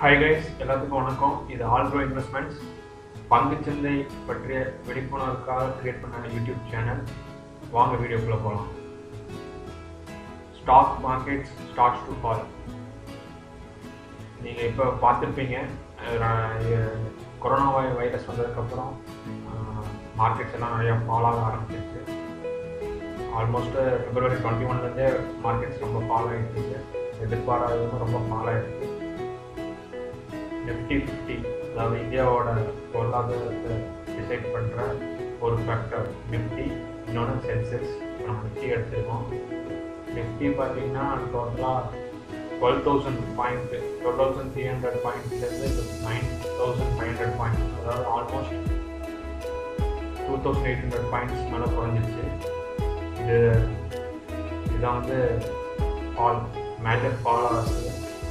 hi guys எல்லாத்துக்கும் வணக்கம் இது ஆல்ட்ரோ இன்வெஸ்ட்மெண்ட்ஸ் பங்குச்சந்தை பற்றிய விழிப்புணர்வுக்காக கிரியேட் பண்ண யூடியூப் சேனல் வாங்க வீடியோக்குள்ளே போகலாம் stock markets starts to fall நீங்கள் இப்போ பார்த்துருப்பீங்க கொரோனா வைரஸ் வந்ததுக்கப்புறம் மார்க்கெட்ஸ் எல்லாம் நிறையா ஃபால் ஆக ஆரம்பிச்சிருச்சு ஆல்மோஸ்ட் பிப்ரவரி டுவெண்ட்டி ஒன்லேருந்தே மார்க்கெட்ஸ் ரொம்ப ஃபால் ஆகிட்டு இருக்கு எதிர்பாராததும் ரொம்ப ஃபால் ஆகிருக்கு நிஃப்டி ஃபிஃப்டி அதாவது இந்தியாவோட பொருளாதாரத்தை டிசைட் பண்ணுற ஒரு ஃபேக்டர் நிஃப்டி இன்னொன்று சென்செக்ஸ் நம்ம நிஃப்டி எடுத்திருக்கோம் நிஃப்டி பார்த்தீங்கன்னா டோட்டலாக twelve thousand point twelve thousand three hundred பாயிண்ட்லேருந்து nine thousand five hundred points அதாவது almost two thousand eight hundred points மேலே குறைஞ்சிருச்சு இது இதான் வந்து ஃபால் மேஜர் ஃபால் ஆகுது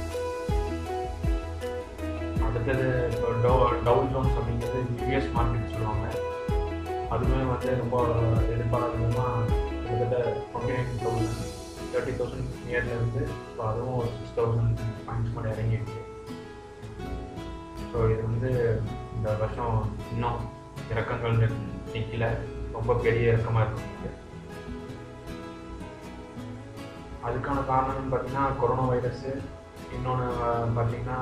அடுத்தது இப்போ டோ டவு ஜோன்ஸ் அப்படிங்கிறது யூஎஸ் மார்க்கெட் சொல்லுவாங்க அதுவுமே வந்து ரொம்ப எதிர்பாராத விதமாக கிட்டத்தட்ட twenty nine thousand thirty thousand நியரில் இருந்து இப்போ அதுவும் ஒரு சிக்ஸ் தௌசண்ட் பாயிண்ட்ஸ் மேலே இறங்கிடுச்சு ஸோ இது வந்து இந்த வருஷம் இன்னும் இறக்கங்கள் நிற்கல ரொம்ப பெரிய இறக்கமாக இருக்கு அதுக்கான காரணம்னு பார்த்தீங்கன்னா கொரோனா வைரஸு இன்னொன்று பார்த்தீங்கன்னா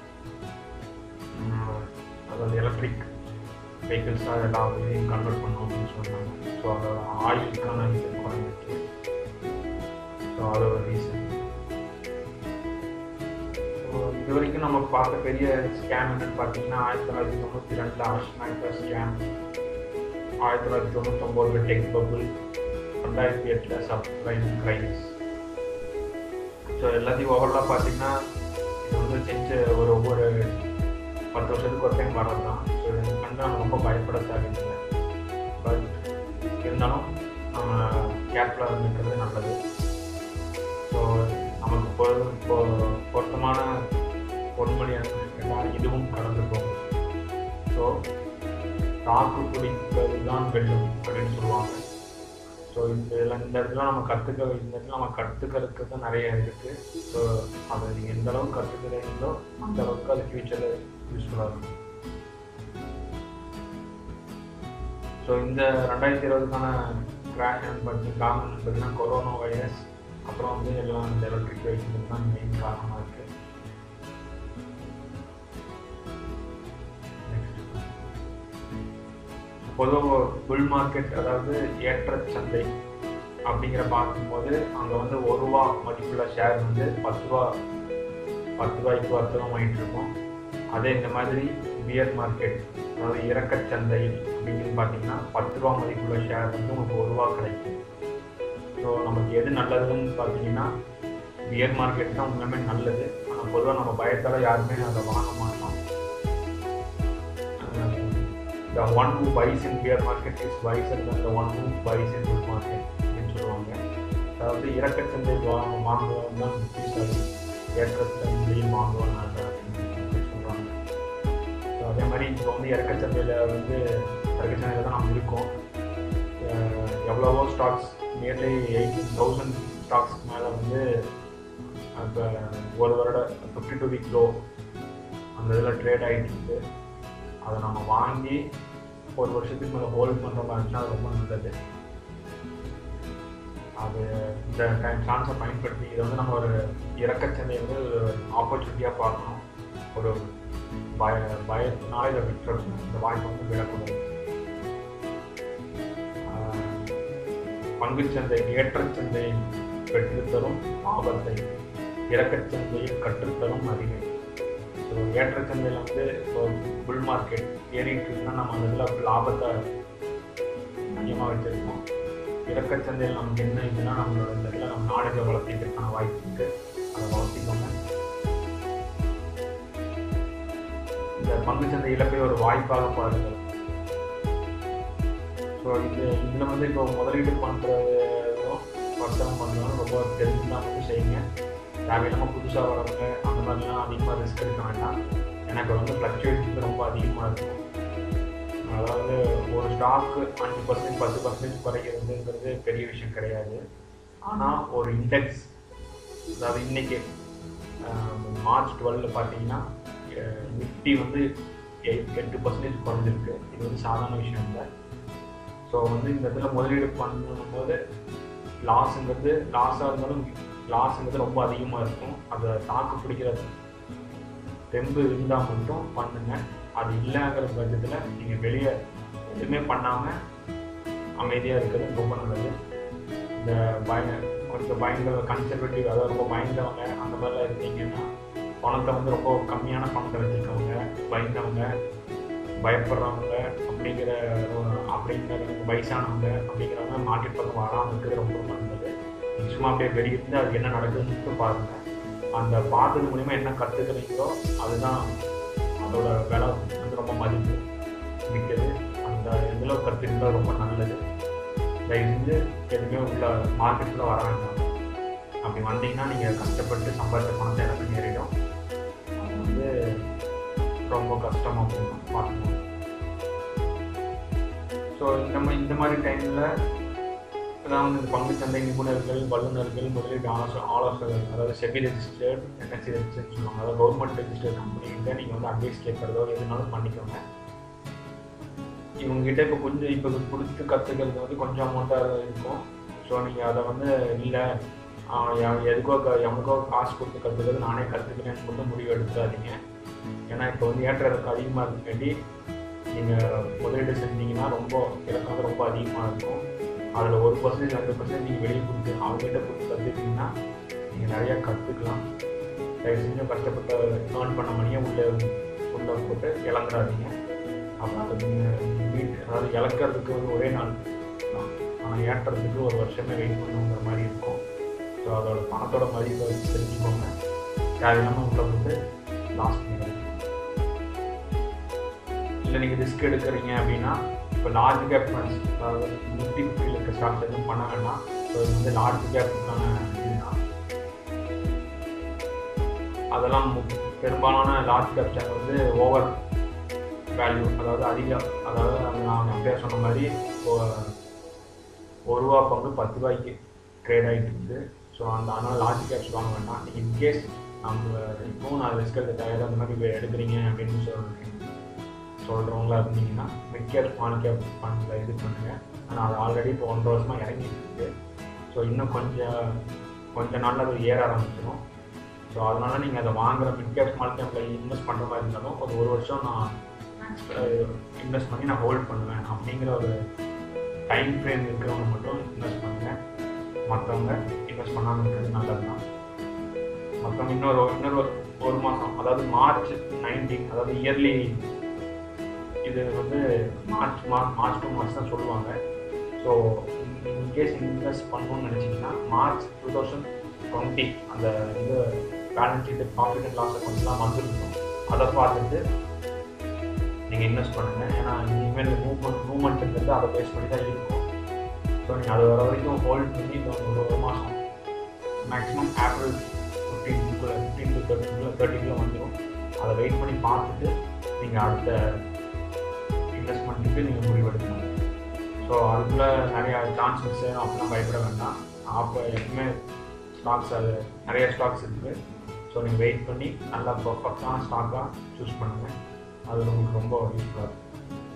அதாவது எலக்ட்ரிக் வெஹிக்கிள்ஸாக எல்லா இதையும் கன்வெர்ட் பண்ணோம் அப்படின்னு சொன்னாங்க ஸோ அதோட ஆயிலுக்கான இது குறைஞ்சிச்சு ஸோ அது ஒரு ரீசன் ஸோ இது வரைக்கும் நம்ம பார்த்த பெரிய ஸ்கேம் என்னன்னு பார்த்தீங்கன்னா ஆயிரத்தி தொள்ளாயிரத்தி தொண்ணூற்றி ரெண்டில் ஆஷ்னாக்கா ஸ்கேம் ஆயிரத்தி தொள்ளாயிரத்தி தொண்ணூத்தொம்போதில் டெக் பபுள் ரெண்டாயிரத்தி எட்டில் சப்ளைன் கிரைஸ் ஸோ எல்லாத்தையும் ஓவரலாக பார்த்தீங்கன்னா இது வந்து செஞ்ச ஒரு ஒவ்வொரு பத்து வருஷத்துக்கு ஒரு டைம் வரது தான் ஸோ இது கண்டு நம்ம ரொம்ப பயப்பட தேவையில்லை பட் இருந்தாலும் நம்ம கேர்ஃபுல்லாக இருந்துக்கிறது நல்லது ஸோ நமக்கு பொ பொ பொருத்தமான பொன்மொழி எல்லாம் இதுவும் கடந்து போகும் ஸோ தாக்கு பிடிப்பது தான் வெல்லும் அப்படின்னு சொல்லுவாங்க ஸோ இந்த இதில் இந்த இடத்துல நம்ம கற்றுக்க இந்த இடத்துல நம்ம கற்றுக்கிறதுக்கு தான் நிறைய இருக்குது ஸோ அதை நீங்கள் எந்த அளவுக்கு கற்றுக்கிறீங்களோ அந்த அளவுக்கு அது ஃப்யூச்சரில் யூஸ்ஃபுல்லாக இருக்கும் ஸோ இந்த ரெண்டாயிரத்தி இருபதுக்கான கிராஷ் பற்றி காரணம் பார்த்தீங்கன்னா கொரோனா வைரஸ் அப்புறம் வந்து எல்லாம் இந்த எலக்ட்ரிக் வெஹிக்கிள் தான் மெயின் காரணமாக இருக்குது பொதுவாக புல் மார்க்கெட் அதாவது ஏற்ற சந்தை அப்படிங்கிற பார்க்கும்போது அங்கே வந்து ஒரு ரூபா மதிப்புள்ள ஷேர் வந்து பத்து ரூபா பத்து ரூபாய்க்கு வர்த்தகம் ஆகிட்டு இருக்கும் அதே இந்த மாதிரி பியர் மார்க்கெட் அதாவது இறக்கச்சந்தை அப்படின்னு பார்த்தீங்கன்னா பத்து ரூபா மதிப்புள்ள ஷேர் வந்து உங்களுக்கு ஒரு ரூபா கிடைக்கும் ஸோ நமக்கு எது நல்லதுன்னு பார்த்தீங்கன்னா பியர் மார்க்கெட் தான் உண்மையுமே நல்லது ஆனால் பொதுவாக நம்ம பயத்தால் யாருமே அதை வாங்க மாட்டோம் the one who buys in bear market is wiser than the one who buys in bull market அப்படின்னு சொல்லுவாங்க அதாவது இறக்கச்சந்தை வாங்க வாங்குவன் தான் புத்திசாலி ஏற்றச்சந்தையில் வாங்குவன் அப்படின்னு சொல்கிறாங்க ஸோ அதே மாதிரி இப்போ வந்து இறக்கச்சந்தையில் வந்து இறக்கச்சந்தையில் தான் நம்ம இருக்கோம் எவ்வளவோ stocks nearly eighteen thousand stocks மேலே வந்து இப்போ ஒரு வருட ஃபிஃப்டி டூ வீக் லோ அந்த இதில் ட்ரேட் ஆகிட்டு இருக்கு அதை நம்ம வாங்கி ஒரு வருஷத்துக்கு மேலே ஹோல்ட் பண்ணுற மாதிரி இருந்துச்சுன்னா அது ரொம்ப நல்லது அது இந்த டைம் சான்ஸை பயன்படுத்தி இதை வந்து நம்ம ஒரு இறக்கச்சந்தை வந்து ஒரு ஆப்பர்ச்சுனிட்டியாக பார்க்கணும் ஒரு பய பயத்தினால இதை விட்டுறணும் இந்த வாய்ப்பை வந்து விடக்கூடாது பங்குச்சந்தை ஏற்றச்சந்தை பெற்றுத்தரும் ஆபத்தை இறக்கச்சந்தையில் கற்றுத்தரும் அறிவை ஸோ ஏற்றச்சந்தையில் வந்து இப்போ புல் மார்க்கெட் ஏறிட்டு இருக்குன்னா நம்ம அந்த இதில் லாபத்தை அதிகமாக வச்சுருக்கோம் இறக்கச்சந்தையில் நமக்கு என்ன இதுன்னா நம்மளோட இந்த இதில் நம்ம நாலேஜை வளர்த்திக்கிறதுக்கான வாய்ப்பு இருக்குது அதை வளர்த்திக்கோங்க இந்த பங்குச்சந்தை இழப்பை ஒரு வாய்ப்பாக பாருங்கள் ஸோ இது இதில் வந்து இப்போ முதலீடு பண்ணுறதும் வர்த்தகம் பண்ணுறதும் ரொம்ப தெரிஞ்சு தான் வந்து செய்யுங்க தேவையில்லாமல் புதுசாக வரவங்க அந்த மாதிரிலாம் அதிகமாக ரிஸ்க் எடுக்க வேண்டாம் எனக்கு வந்து ஃப்ளக்சுவேஷன் ரொம்ப அதிகமாக இருக்கும் அதாவது ஒரு ஸ்டாக்கு அஞ்சு பர்சன்டேஜ் பத்து பர்சன்டேஜ் குறைக்கிறதுங்கிறது பெரிய விஷயம் கிடையாது ஆனால் ஒரு இண்டெக்ஸ் அதாவது இன்னைக்கு மார்ச் டுவெல்ல பார்த்தீங்கன்னா நிஃப்டி வந்து எயிட் எட்டு பர்சன்டேஜ் குறைஞ்சிருக்கு இது வந்து சாதாரண விஷயம் இல்லை ஸோ வந்து இந்த இடத்துல முதலீடு பண்ணும்போது லாஸுங்கிறது லாஸாக இருந்தாலும் லாஸுங்கிறது ரொம்ப அதிகமாக இருக்கும் அதை தாக்கு பிடிக்கிற தெம்பு இருந்தால் மட்டும் பண்ணுங்க அது இல்லைங்கிற பட்சத்தில் நீங்கள் வெளியே எதுவுமே பண்ணாமல் அமைதியாக இருக்கிறது ரொம்ப நல்லது இந்த பய கொஞ்சம் பயந்த கன்சர்வேட்டிவ் அதாவது ரொம்ப பயந்தவங்க அந்த மாதிரிலாம் இருந்தீங்கன்னா பணத்தை வந்து ரொம்ப கம்மியான பணத்தை வச்சுருக்கவங்க பயந்தவங்க பயப்படுறவங்க அப்படிங்கிற அப்படிங்கிற வயசானவங்க அப்படிங்கிறவங்க மார்க்கெட் பக்கம் வராமல் இருக்கிறது ரொம்ப ரொம்ப நல்லது நீங்கள் சும்மா அப்படியே வெளியே இருந்து அது என்ன நடக்குதுன்னு பாருங்கள் அந்த பார்த்தது மூலிமா என்ன கற்றுக்கிறீங்களோ அதுதான் அதோட விலை வந்து ரொம்ப மதிப்பு மிக்கது அந்த இதில் கற்றுக்கிட்டது ரொம்ப நல்லது தயவு செஞ்சு எதுவுமே உள்ள மார்க்கெட்டில் வர வேண்டாம் அப்படி வந்தீங்கன்னா நீங்கள் கஷ்டப்பட்டு சம்பாதிச்ச பணத்தை எனக்கு நேரிடும் அது வந்து ரொம்ப கஷ்டமாக போகும் பார்க்கணும் ஸோ இந்த மாதிரி இந்த மாதிரி டைமில் அதாவது இந்த பங்குச்சந்தை நிபுணர்கள் வல்லுநர்கள் முதலீடு ஆலோச ஆலோசகர்கள் அதாவது செபி ரெஜிஸ்டர்ட் என்எஸ்சி ரெஜிஸ்டர்ட் சொல்லுவாங்க அதாவது கவர்மெண்ட் ரெஜிஸ்டர்ட் கம்பெனிகிட்ட நீங்கள் வந்து அட்வைஸ் கேட்குறதோ எதுனாலும் பண்ணிக்கோங்க இவங்ககிட்ட இப்போ கொஞ்சம் இப்போ கொடுத்து கற்றுக்கிறது வந்து கொஞ்சம் அமௌண்ட்டாக இருக்கும் ஸோ நீங்கள் அதை வந்து இல்லை எதுக்கோ க எவனுக்கோ காசு கொடுத்து கற்றுக்கிறது நானே கற்றுக்கிறேன்னு மட்டும் முடிவு எடுத்துக்காதீங்க ஏன்னா இப்போ வந்து ஏற்ற இறக்கம் அதிகமாக இருக்காட்டி நீங்கள் முதலீடு செஞ்சீங்கன்னா ரொம்ப இறக்கம் வந்து ரொம்ப அதிகமாக இருக்கும் அதில் ஒரு பர்சன்டேஜ் ரெண்டு பர்சன்டேஜ் நீங்கள் வெளியே கொடுத்து அவங்ககிட்ட கொடுத்து கற்றுக்கிட்டிங்கன்னா நீங்கள் நிறையா கற்றுக்கலாம் தயவு செஞ்சு கஷ்டப்பட்ட ஏர்ன் பண்ண மணியை உள்ளே உள்ளே போட்டு இழந்துடாதீங்க அப்புறம் அதை நீங்கள் வீட்டு அதாவது இழக்கிறதுக்கு வந்து ஒரே நாள் தான் ஆனால் ஏற்றுறதுக்கு ஒரு வருஷமே வெயிட் பண்ணுங்கிற மாதிரி இருக்கும் ஸோ அதோட பணத்தோட மதிப்பை தெரிஞ்சுக்கோங்க தேவையில்லாமல் உள்ளே போட்டு லாஸ் பண்ணிடுங்க இல்லை நீங்கள் ரிஸ்க் எடுக்கிறீங்க அப்படின்னா இப்போ லார்ஜ் கேப் ஃபண்ட்ஸ் அதாவது நிஃப்டி ஃபிஃப்டியில் இருக்க ஸ்டாக்ஸ் எதுவும் பண்ண வேண்டாம் ஸோ இது வந்து லார்ஜ் கேப்புக்கான இதுதான் அதெல்லாம் பெரும்பாலான லார்ஜ் கேப் ஸ்டாக் வந்து ஓவர் வேல்யூ அதாவது அதிகம் அதாவது நான் அப்படியே சொன்ன மாதிரி ஒரு ரூபா பங்கு பத்து ரூபாய்க்கு ட்ரேட் ஆகிட்டு இருக்குது ஸோ அந்த அதனால் லார்ஜ் கேப்ஸ் வாங்க வேண்டாம் நீங்கள் இன்கேஸ் நம்ம இப்போவும் நான் ரிஸ்க் எடுக்க தயாராக அந்த மாதிரி எடுக்கிறீங்க அப்படின்னு சொல்கிறேன் சொல்கிறவங்களா இருந்தீங்கன்னா மிட் கேப் ஸ்மால் கேப் ஃபண்டில் இது பண்ணுங்கள் ஆனால் அது ஆல்ரெடி இப்போ ஒன்றரை வருஷமாக இறங்கிட்டு இருக்குது ஸோ இன்னும் கொஞ்சம் கொஞ்ச நாளில் அது ஏற ஆரம்பிச்சிடும் ஸோ அதனால நீங்கள் அதை வாங்குற மிட் கேப் ஸ்மால் கேப்பில் இன்வெஸ்ட் பண்ணுற மாதிரி இருந்தாலும் ஒரு ஒரு வருஷம் நான் இன்வெஸ்ட் பண்ணி நான் ஹோல்ட் பண்ணுவேன் அப்படிங்கிற ஒரு டைம் ஃப்ரேம் இருக்கிறவங்க மட்டும் இன்வெஸ்ட் பண்ணுங்கள் மற்றவங்க இன்வெஸ்ட் பண்ணாமல் இருக்கிறது நல்லது தான் மற்றவங்க இன்னொரு இன்னொரு ஒரு மாதம் அதாவது மார்ச் நைன்டீன் அதாவது இயர்லி இது வந்து March March March two March தான் சொல்லுவாங்க ஸோ இன்கேஸ் இன்வெஸ்ட் பண்ணணும்னு நினச்சிங்கன்னா மார்ச் டூ தௌசண்ட் டுவெண்ட்டி அந்த இது balance sheet profit and loss அக்கௌண்ட்லாம் வந்துருக்கும் அதை பார்த்துட்டு நீங்கள் இன்வெஸ்ட் பண்ணுங்கள் ஏன்னா இனிமேல் மூவ்மெண்ட் மூவ்மெண்ட்டுங்கிறது அதை பேஸ் பண்ணி தான் இருக்கும் ஸோ நீங்கள் அது வர வரைக்கும் ஹோல்ட் பண்ணி ஒரு ஒரு மாதம் மேக்ஸிமம் ஏப்ரல் ஃபிஃப்டீன்குள்ளே ஃபிஃப்டீன் டு தேர்ட்டிக்குள்ளே தேர்ட்டிக்குள்ளே வந்துடும் அதை வெயிட் பண்ணி பார்த்துட்டு நீங்கள் அடுத்த இன்வெஸ்ட்மெண்ட்டுக்கு நீங்கள் முடிவெடுக்கணும் ஸோ அதுக்குள்ளே நிறையா சான்ஸ் மிஸ் ஆகும் அப்படிலாம் பயப்பட வேண்டாம் அப்போ எப்பவுமே ஸ்டாக்ஸ் அது நிறைய ஸ்டாக்ஸ் இருக்குது ஸோ நீங்கள் வெயிட் பண்ணி நல்லா பர்ஃபெக்டான ஸ்டாக்காக சூஸ் பண்ணுங்கள் அது உங்களுக்கு ரொம்ப யூஸ்ஃபுல்லாக இருக்கும்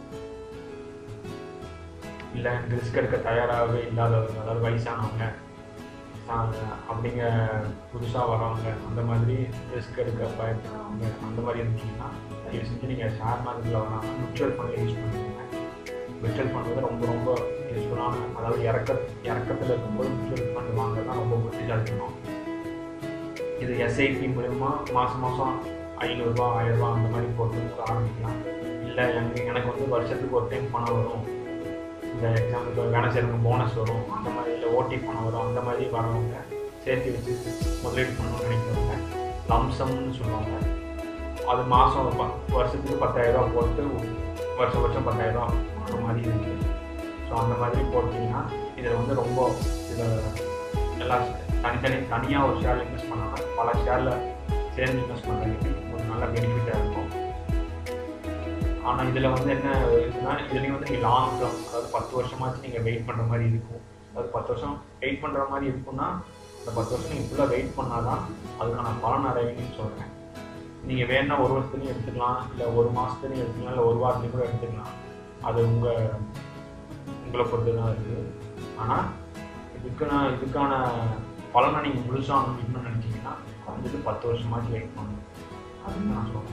இல்லை ரிஸ்க் எடுக்க தயாராகவே இல்லாதவங்க அதாவது வயசானவங்க அப்படிங்க புதுசாக வரவங்க அந்த மாதிரி ரிஸ்க் எடுக்க பயப்படுறவங்க அந்த மாதிரி இருந்தீங்கன்னா தயவு செஞ்சு நீங்கள் ஷேர் மார்க்கெட்டில் வராமல் மியூச்சுவல் ஃபண்டில் யூஸ் பண்ணுவீங்க மியூச்சுவல் ஃபண்ட் வந்து ரொம்ப ரொம்ப யூஸ்ஃபுல்லான அதாவது இறக்க இறக்கத்தில் இருக்கும்போது மியூச்சுவல் ஃபண்ட் வாங்க தான் ரொம்ப புத்திசாலிக்கணும் இது எஸ்ஐபி மூலயமா மாதம் மாதம் ஐநூறுரூவா ஆயிரரூபா அந்த மாதிரி போட்டு ஆரம்பிக்கலாம் இல்லை எனக்கு எனக்கு வந்து வருஷத்துக்கு ஒரு டைம் பணம் வரும் இந்த எக்ஸாம்பிளுக்கு வேலை செய்கிறவங்க போனஸ் வரும் அந்த மாதிரி இல்லை ஓடி பணம் வரும் அந்த மாதிரி வரவங்க சேர்த்து வச்சு முதலீடு பண்ணணும்னு நினைக்கிறவங்க லம்சம்னு சொல்லுவாங்க அது மாதம் ஒரு வருஷத்துக்கு பத்தாயிரரூபா போட்டு வருஷம் வருஷம் பத்தாயிரரூபா போடுற மாதிரி இருக்குது ஸோ அந்த மாதிரி போட்டிங்கன்னா இதில் வந்து ரொம்ப இதில் எல்லா தனித்தனி தனியாக ஒரு ஷேரில் இன்வெஸ்ட் பண்ணாமல் பல ஷேரில் சேர்ந்து இன்வெஸ்ட் பண்ணுறதுக்கு ஒரு நல்ல பெனிஃபிட்டாக இருக்கும் ஆனால் இதில் வந்து என்ன இருக்குன்னா இதுலேயும் வந்து நீங்கள் லாங் டேர்ம் அதாவது பத்து வருஷமாச்சு நீங்கள் வெயிட் பண்ணுற மாதிரி இருக்கும் அதாவது பத்து வருஷம் வெயிட் பண்ணுற மாதிரி இருக்குன்னா அந்த பத்து வருஷம் நீங்கள் ஃபுல்லாக வெயிட் பண்ணால் தான் அதுக்கான பலன் அடைவீங்கன்னு சொல்கிறேன் நீங்கள் வேணா ஒரு வருஷத்துலையும் எடுத்துக்கலாம் இல்லை ஒரு மாதத்துலையும் எடுத்துக்கலாம் இல்லை ஒரு வாரத்துலையும் கூட எடுத்துக்கலாம் அது உங்கள் உங்களை பொறுத்து தான் இருக்குது ஆனால் இதுக்கான இதுக்கான பலனை நீங்கள் முழுசாக அனுபவிக்கணும்னு நினச்சிங்கன்னா குறைஞ்சது பத்து வருஷமாச்சும் வெயிட் பண்ணணும் அப்படின்னு நான் சொல்கிறேன்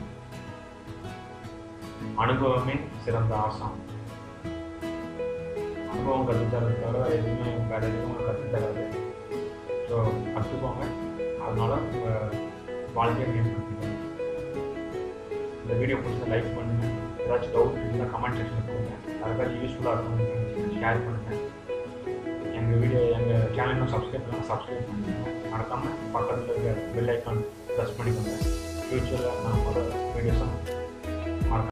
அனுபவமே சிறந்த ஆசான் அனுபவம் கற்றுத்தரது தவிர வேறு எதுவுமே வேறு எதுவும் கற்றுத்தராது ஸோ கற்றுக்கோங்க அதனால உங்கள் வாழ்க்கையை மேம்படுத்திக்கோங்க இந்த வீடியோ பிடிச்சா லைக் பண்ணுங்கள் ஏதாச்சும் டவுட் இருந்தால் கமெண்ட் செக்ஷனில் போடுங்க யாருக்காச்சும் யூஸ்ஃபுல்லாக இருக்கும் ஷேர் பண்ணுங்கள் எங்கள் வீடியோ எங்கள் சேனல் இன்னும் சப்ஸ்கிரைப் பண்ணால் சப்ஸ்கிரைப் பண்ணுங்கள் மறக்காமல் பக்கத்தில் இருக்க பெல் ஐக்கான் ப்ரெஸ் பண்ணிக்கோங்க ஃப்யூச்சரில் நான் பல வீடியோஸும்